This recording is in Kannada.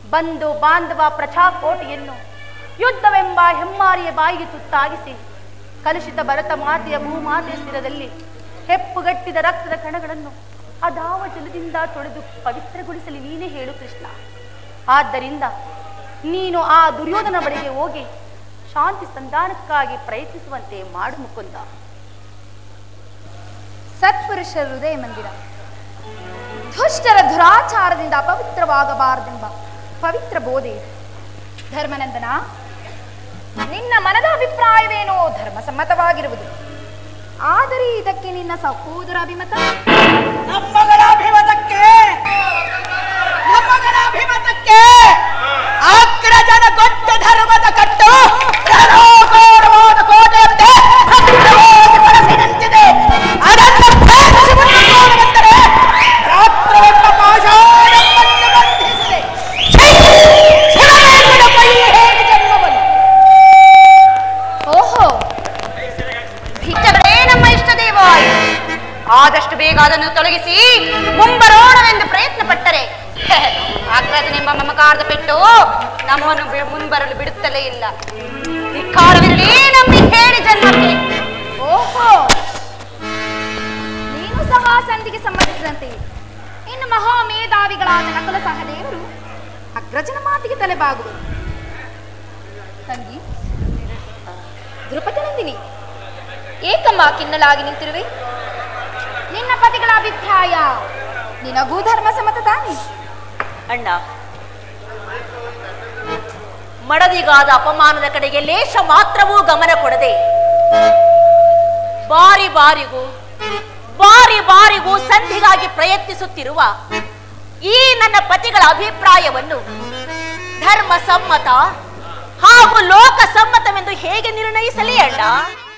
ಬಂಧು ಬಾಂಧವ ಪ್ರಜಾಕೋಟಿಯನ್ನು ಯುದ್ಧವೆಂಬ ಹೆಮ್ಮಾರಿಯ ಬಾಯಿಗೆ ತುತ್ತಾಗಿಸಿ ಕಲುಷಿತ ಭರತ ಮಾತೆಯ ಭೂಮಾತೆಯ ಸ್ಥಿರದಲ್ಲಿ ಹೆಪ್ಪುಗಟ್ಟಿದ ರಕ್ತದ ಕಣಗಳನ್ನು ಅದಾವ ಜಲದಿಂದ ತೊಳೆದು ಪವಿತ್ರಗೊಳಿಸಲಿ ನೀನೇ ಹೇಳು ಕೃಷ್ಣ ಆದ್ದರಿಂದ ನೀನು ಆ ದುರ್ಯೋಧನ ಬಳಿಗೆ ಹೋಗಿ ಶಾಂತಿ ಸಂಧಾನಕ್ಕಾಗಿ ಪ್ರಯತ್ನಿಸುವಂತೆ ಮಾಡು ಮುಕುಂದ ಸತ್ಪುರುಷ ಹೃದಯ ಮಂದಿರ ದುಷ್ಟರ ದುರಾಚಾರದಿಂದ ಅಪವಿತ್ರವಾಗಬಾರದೆಂಬ ಪವಿತ್ರ ಬೋಧೆ ಇದು ಧರ್ಮನಂದನ ನಿನ್ನ ಮನದ ಅಭಿಪ್ರಾಯವೇನೋ ಧರ್ಮಸಮ್ಮತವಾಗಿರುವುದು ಆದರೆ ಇದಕ್ಕೆ ನಿನ್ನ ಸಹೋದರ ಅಭಿಮತ ನಮ್ಮಗಳ ಅಭಿಮತಕ್ಕೆ ನಮ್ಮಗಳ ಅಭಿಮತಕ್ಕೆ ಅಗ್ರಜನ ಕೊಟ್ಟ ಧರ್ಮದ ಕಟ್ಟು ರಣೋಘೋರವಾದ ಕೋಟೆಯಂತೆ ಭದ್ರವಾಗಿ ಬಳಸಿ ನಿಂತಿದೆ ಅದನ್ನು ಭೇದಿಸಿ ಮುಟ್ಟಿಕೊಂಡು ಬಂದರೆ ರಾತ್ರವೆಂಬ ಪಾಷಾಣ ನಮ್ಮನ್ನು ಬಂಧಿಸಿದೆ ಛೀ! ಶಿವನೇಂದ್ರನ ಕೈ ಹೇಗೆ ಜನ್ಮವನ್ನು ಓಹೋ ಭಿಕ್ಷಗಳೇ ನಮ್ಮ ಇಷ್ಟ ದೇವಾಯು ಆದಷ್ಟು ಬೇಗ ಅದನ್ನು ತೊಲಗಿಸಿ ಮುಂಬರೋಣವೆಂದು ಪ್ರಯತ್ನ ಪಟ್ಟರೆ ಅಗ್ರಜನೆಂಬ ಮಮಕಾರದ ಪೆಟ್ಟು ನಮ್ಮನ್ನು ಬಿ- ಮುಂಬರಲು ಬಿಡುತ್ತಲೇ ಇಲ್ಲ ಧಿಕ್ಕಾರವಿರಲಿ ನಮ್ಮ ಈ ಹೇಳಿ ಜನ್ಮಕ್ಕೆ ಓಹೋ ನೀನು ಸಹ ಸಂಧಿಗೆ ಸಂಬಂಧಿಸಿದಂತೆ ಇನ್ನು ಮಹಾಮೇಧಾವಿಗಳಾದ ನಕಲ ಸಹದೇವರು ಅಗ್ರಜನ ಮಾತಿಗೆ ತಲೆಬಾಗುವರು ತಂಗಿ ದ್ರುಪದ ನಂದಿನಿ ಏಕಮ್ಮ ಕಿನ್ನಲಾಗಿ ನಿಂತಿರುವೆ ನಿನ್ನ ಪತಿಗಳ ಅಭಿಪ್ರಾಯ ನಿನಗೂ ಧರ್ಮ ಸಮ್ಮತ ತಾನೆ ಅಣ್ಣ ಮಡದಿಗಾದ ಅಪಮಾನದ ಕಡೆಗೆ ಲೇಷ ಮಾತ್ರವೂ ಗಮನ ಕೊಡದೆ ಬಾರಿ ಬಾರಿಗೂ ಬಾರಿ ಬಾರಿಗೂ ಸಂಧಿಗಾಗಿ ಪ್ರಯತ್ನಿಸುತ್ತಿರುವ ಈ ನನ್ನ ಪತಿಗಳ ಅಭಿಪ್ರಾಯವನ್ನು ಧರ್ಮ ಸಮ್ಮತ ಹಾಗೂ ಲೋಕ ಸಮ್ಮತವೆಂದು ಹೇಗೆ ನಿರ್ಣಯಿಸಲಿ ಅಣ್ಣ